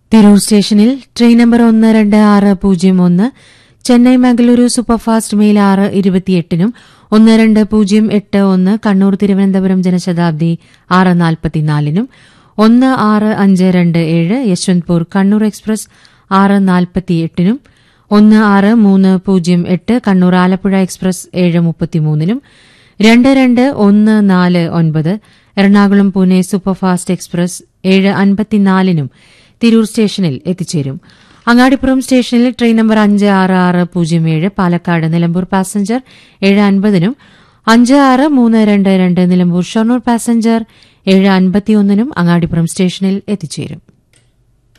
തിരൂർ സ്റ്റേഷനിൽ train number ഒന്ന് രണ്ട് ആറ് പൂജ്യം ഒന്ന് ചെന്നൈ മംഗളൂരു സൂപ്പർഫാസ്റ്റ് മെയിൽ ആറ് ഇരുപത്തിയെട്ടിനും ഒന്ന് രണ്ട് പൂജ്യം എട്ട് ഒന്ന് കണ്ണൂർ തിരുവനന്തപുരം ജനശതാബ്ദി ആറ് നാൽപ്പത്തിനാലിനും ഒന്ന് ആറ് അഞ്ച് രണ്ട് ഏഴ് യശ്വന്ത്പൂർ കണ്ണൂർ എക്സ്പ്രസ് ആറ് നാൽപ്പത്തിയെട്ടിനും ഒന്ന് ആറ് മൂന്ന് പൂജ്യം എട്ട് കണ്ണൂർ ആലപ്പുഴ എക്സ്പ്രസ് ഏഴ് മുപ്പത്തിമൂന്നിനും രണ്ട് രണ്ട് ഒന്ന് നാല് ഒൻപത് എറണാകുളം പൂനെ സൂപ്പർഫാസ്റ്റ് എക്സ്പ്രസ് ഏഴ് അൻപത്തിനാലിനും തിരൂർ സ്റ്റേഷനിൽ എത്തിച്ചേരും അങ്ങാടിപ്പുറം സ്റ്റേഷനിൽ ട്രെയിൻ നമ്പർ അഞ്ച് ആറ് ആറ് പൂജ്യം ഏഴ് പാലക്കാട് നിലമ്പൂർ പാസഞ്ചർ ഏഴ് അൻപതിനും അഞ്ച് ആറ് മൂന്ന് രണ്ട് രണ്ട് നിലമ്പൂർ ഷൊർണൂർ പാസഞ്ചർ ഏഴ് അൻപത്തിയൊന്നിനും അങ്ങാടിപ്പുറം സ്റ്റേഷനിൽ എത്തിച്ചേരും